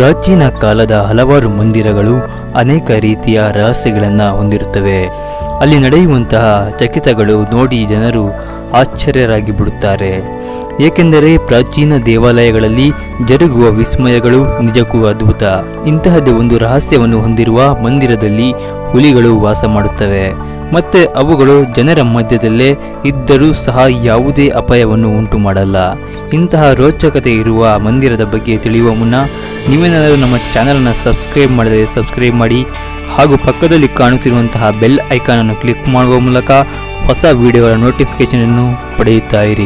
ಪ್ರಾಚೀನ ಕಾಲದ ಹಲವಾರು ಮಂದಿರಗಳು ಅನೇಕ ರೀತಿಯ ರಹಸ್ಯಗಳನ್ನು ಹೊಂದಿರುತ್ತವೆ ಅಲ್ಲಿ ನಡೆಯುವಂತಹ ಚಕಿತಗಳು ನೋಡಿ ಜನರು ಆಶ್ಚರ್ಯರಾಗಿ ಬಿಡುತ್ತಾರೆ ಏಕೆಂದರೆ ಪ್ರಾಚೀನ ದೇವಾಲಯಗಳಲ್ಲಿ ಜರುಗುವ ವಿಸ್ಮಯಗಳು ನಿಜಕ್ಕೂ ಅದ್ಭುತ ಇಂತಹದ್ದೇ ಒಂದು ರಹಸ್ಯವನ್ನು ಹೊಂದಿರುವ ಮಂದಿರದಲ್ಲಿ ಹುಲಿಗಳು ವಾಸ ಮಾಡುತ್ತವೆ ಮತ್ತೆ ಅವುಗಳು ಜನರ ಮಧ್ಯದಲ್ಲೇ ಇದ್ದರೂ ಸಹ ಯಾವುದೇ ಅಪಾಯವನ್ನು ಉಂಟು ಮಾಡಲ್ಲ ಇಂತಹ ರೋಚಕತೆ ಇರುವ ಮಂದಿರದ ಬಗ್ಗೆ ತಿಳಿಯುವ ಮುನ್ನ ನೀವೇನಾದರೂ ನಮ್ಮ ಚಾನಲನ್ನು ಸಬ್ಸ್ಕ್ರೈಬ್ ಮಾಡಿದರೆ ಸಬ್ಸ್ಕ್ರೈಬ್ ಮಾಡಿ ಹಾಗೂ ಪಕ್ಕದಲ್ಲಿ ಕಾಣುತ್ತಿರುವಂತಹ ಬೆಲ್ ಐಕಾನನ್ನು ಕ್ಲಿಕ್ ಮಾಡುವ ಮೂಲಕ ಹೊಸ ವಿಡಿಯೋಗಳ ನೋಟಿಫಿಕೇಶನ್ ಅನ್ನು ಪಡೆಯುತ್ತಾ ಇರಿ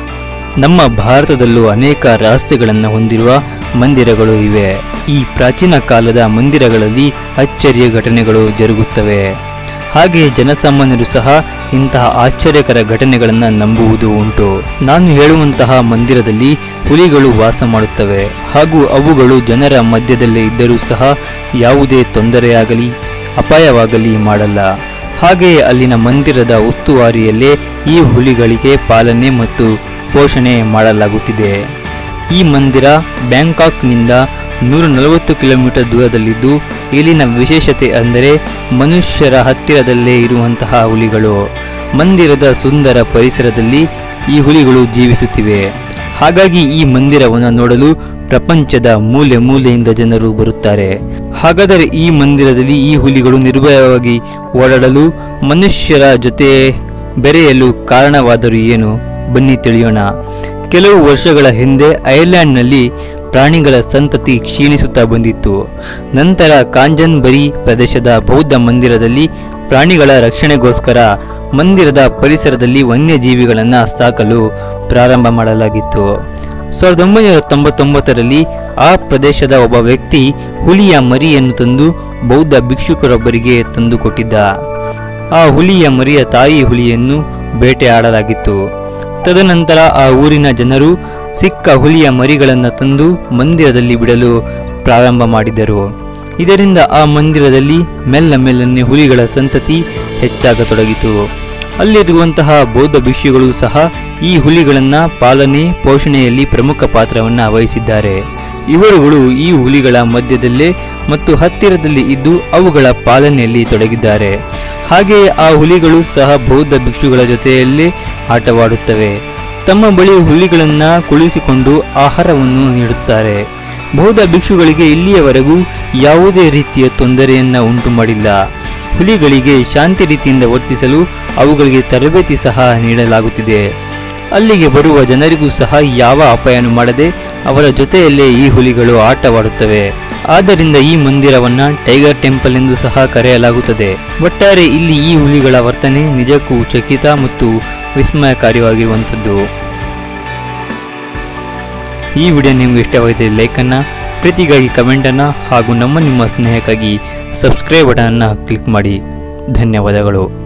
ನಮ್ಮ ಭಾರತದಲ್ಲೂ ಅನೇಕ ರಹಸ್ಯಗಳನ್ನು ಹೊಂದಿರುವ ಮಂದಿರಗಳು ಇವೆ ಈ ಪ್ರಾಚೀನ ಕಾಲದ ಮಂದಿರಗಳಲ್ಲಿ ಅಚ್ಚರಿಯ ಘಟನೆಗಳು ಜರುಗುತ್ತವೆ ಹಾಗೆಯೇ ಜನಸಾಮಾನ್ಯರು ಸಹ ಇಂತಹ ಆಶ್ಚರ್ಯಕರ ಘಟನೆಗಳನ್ನು ನಂಬುವುದು ಉಂಟು ನಾನು ಹೇಳುವಂತಹ ಮಂದಿರದಲ್ಲಿ ಹುಲಿಗಳು ವಾಸ ಮಾಡುತ್ತವೆ ಹಾಗೂ ಅವುಗಳು ಜನರ ಮಧ್ಯದಲ್ಲೇ ಇದ್ದರೂ ಸಹ ಯಾವುದೇ ತೊಂದರೆಯಾಗಲಿ ಅಪಾಯವಾಗಲಿ ಮಾಡಲ್ಲ ಹಾಗೆಯೇ ಅಲ್ಲಿನ ಮಂದಿರದ ಉಸ್ತುವಾರಿಯಲ್ಲೇ ಈ ಹುಲಿಗಳಿಗೆ ಪಾಲನೆ ಮತ್ತು ಪೋಷಣೆ ಮಾಡಲಾಗುತ್ತಿದೆ ಈ ಮಂದಿರ ಬ್ಯಾಂಕಾಕ್ನಿಂದ ನೂರ ನಲವತ್ತು ಕಿಲೋಮೀಟರ್ ದೂರದಲ್ಲಿದ್ದು ಇಲ್ಲಿನ ವಿಶೇಷತೆ ಅಂದರೆ ಮನುಷ್ಯರ ಹತ್ತಿರದಲ್ಲೇ ಇರುವಂತಹ ಹುಲಿಗಳು ಮಂದಿರದ ಸುಂದರ ಪರಿಸರದಲ್ಲಿ ಈ ಹುಲಿಗಳು ಜೀವಿಸುತ್ತಿವೆ ಹಾಗಾಗಿ ಈ ಮಂದಿರವನ್ನು ನೋಡಲು ಪ್ರಪಂಚದ ಮೂಲೆ ಮೂಲೆಯಿಂದ ಜನರು ಬರುತ್ತಾರೆ ಹಾಗಾದರೆ ಈ ಮಂದಿರದಲ್ಲಿ ಈ ಹುಲಿಗಳು ನಿರ್ಭಯವಾಗಿ ಓಡಾಡಲು ಮನುಷ್ಯರ ಜೊತೆ ಬೆರೆಯಲು ಕಾರಣವಾದರೂ ಏನು ಬನ್ನಿ ತಿಳಿಯೋಣ ಕೆಲವು ವರ್ಷಗಳ ಹಿಂದೆ ಐರ್ಲೆಂಡ್ನಲ್ಲಿ ಪ್ರಾಣಿಗಳ ಸಂತತಿ ಕ್ಷೀಣಿಸುತ್ತಾ ಬಂದಿತ್ತು ನಂತರ ಕಾಂಜನ್ಬರಿ ಪ್ರದೇಶದ ಬೌದ್ಧ ಮಂದಿರದಲ್ಲಿ ಪ್ರಾಣಿಗಳ ರಕ್ಷಣೆಗೋಸ್ಕರ ಮಂದಿರದ ಪರಿಸರದಲ್ಲಿ ವನ್ಯಜೀವಿಗಳನ್ನು ಸಾಕಲು ಪ್ರಾರಂಭ ಮಾಡಲಾಗಿತ್ತು ಸಾವಿರದ ಒಂಬೈನೂರ ತೊಂಬತ್ತೊಂಬತ್ತರಲ್ಲಿ ಆ ಪ್ರದೇಶದ ಒಬ್ಬ ವ್ಯಕ್ತಿ ಹುಲಿಯ ಮರಿಯನ್ನು ತಂದು ಬೌದ್ಧ ಭಿಕ್ಷುಕರೊಬ್ಬರಿಗೆ ತಂದುಕೊಟ್ಟಿದ್ದ ಆ ಹುಲಿಯ ಮರಿಯ ತಾಯಿ ಹುಲಿಯನ್ನು ಬೇಟೆಯಾಡಲಾಗಿತ್ತು ತದನಂತರ ಆ ಊರಿನ ಜನರು ಸಿಕ್ಕ ಹುಲಿಯ ಮರಿಗಳನ್ನು ತಂದು ಮಂದಿರದಲ್ಲಿ ಬಿಡಲು ಪ್ರಾರಂಭ ಮಾಡಿದರು ಇದರಿಂದ ಆ ಮಂದಿರದಲ್ಲಿ ಮೆಲ್ಲ ಮೆಲ್ಲನೆ ಹುಲಿಗಳ ಸಂತತಿ ಹೆಚ್ಚಾಗತೊಡಗಿತು ಅಲ್ಲಿರುವಂತಹ ಬೌದ್ಧ ಭಿಕ್ಷುಗಳು ಸಹ ಈ ಹುಲಿಗಳನ್ನು ಪಾಲನೆ ಪೋಷಣೆಯಲ್ಲಿ ಪ್ರಮುಖ ಪಾತ್ರವನ್ನು ವಹಿಸಿದ್ದಾರೆ ಇವರುಗಳು ಈ ಹುಲಿಗಳ ಮಧ್ಯದಲ್ಲೇ ಮತ್ತು ಹತ್ತಿರದಲ್ಲಿ ಇದ್ದು ಅವುಗಳ ಪಾಲನೆಯಲ್ಲಿ ತೊಡಗಿದ್ದಾರೆ ಹಾಗೆಯೇ ಆ ಹುಲಿಗಳು ಸಹ ಬೌದ್ಧ ಭಿಕ್ಷುಗಳ ಜೊತೆಯಲ್ಲೇ ಆಟವಾಡುತ್ತವೆ ತಮ್ಮ ಬಳಿ ಹುಲಿಗಳನ್ನು ಕುಳಿಸಿಕೊಂಡು ಆಹಾರವನ್ನು ನೀಡುತ್ತಾರೆ ಬೌದ್ಧ ಭಿಕ್ಷುಗಳಿಗೆ ಇಲ್ಲಿಯವರೆಗೂ ಯಾವುದೇ ರೀತಿಯ ತೊಂದರೆಯನ್ನು ಉಂಟು ಮಾಡಿಲ್ಲ ಹುಲಿಗಳಿಗೆ ಶಾಂತಿ ರೀತಿಯಿಂದ ವರ್ತಿಸಲು ಅವುಗಳಿಗೆ ತರಬೇತಿ ಸಹ ನೀಡಲಾಗುತ್ತಿದೆ ಅಲ್ಲಿಗೆ ಬರುವ ಜನರಿಗೂ ಸಹ ಯಾವ ಅಪಾಯನೂ ಮಾಡದೆ ಅವರ ಜೊತೆಯಲ್ಲೇ ಈ ಹುಲಿಗಳು ಆಟವಾಡುತ್ತವೆ ಆದ್ದರಿಂದ ಈ ಮಂದಿರವನ್ನ ಟೈಗರ್ ಟೆಂಪಲ್ ಎಂದು ಸಹ ಕರೆಯಲಾಗುತ್ತದೆ ಒಟ್ಟಾರೆ ಇಲ್ಲಿ ಈ ಹುಲಿಗಳ ವರ್ತನೆ ನಿಜಕ್ಕೂ ಚಕಿತ ಮತ್ತು ವಿಸ್ಮಯಕಾರಿಯಾಗಿರುವಂಥದ್ದು ಈ ವಿಡಿಯೋ ನಿಮಗೆ ಇಷ್ಟವಾಗಿದೆ ಲೈಕನ್ನು ಪ್ರೀತಿಗಾಗಿ ಕಮೆಂಟನ್ನು ಹಾಗೂ ನಮ್ಮ ನಿಮ್ಮ ಸ್ನೇಹಕ್ಕಾಗಿ ಸಬ್ಸ್ಕ್ರೈಬ್ ಬಟನನ್ನು ಕ್ಲಿಕ್ ಮಾಡಿ ಧನ್ಯವಾದಗಳು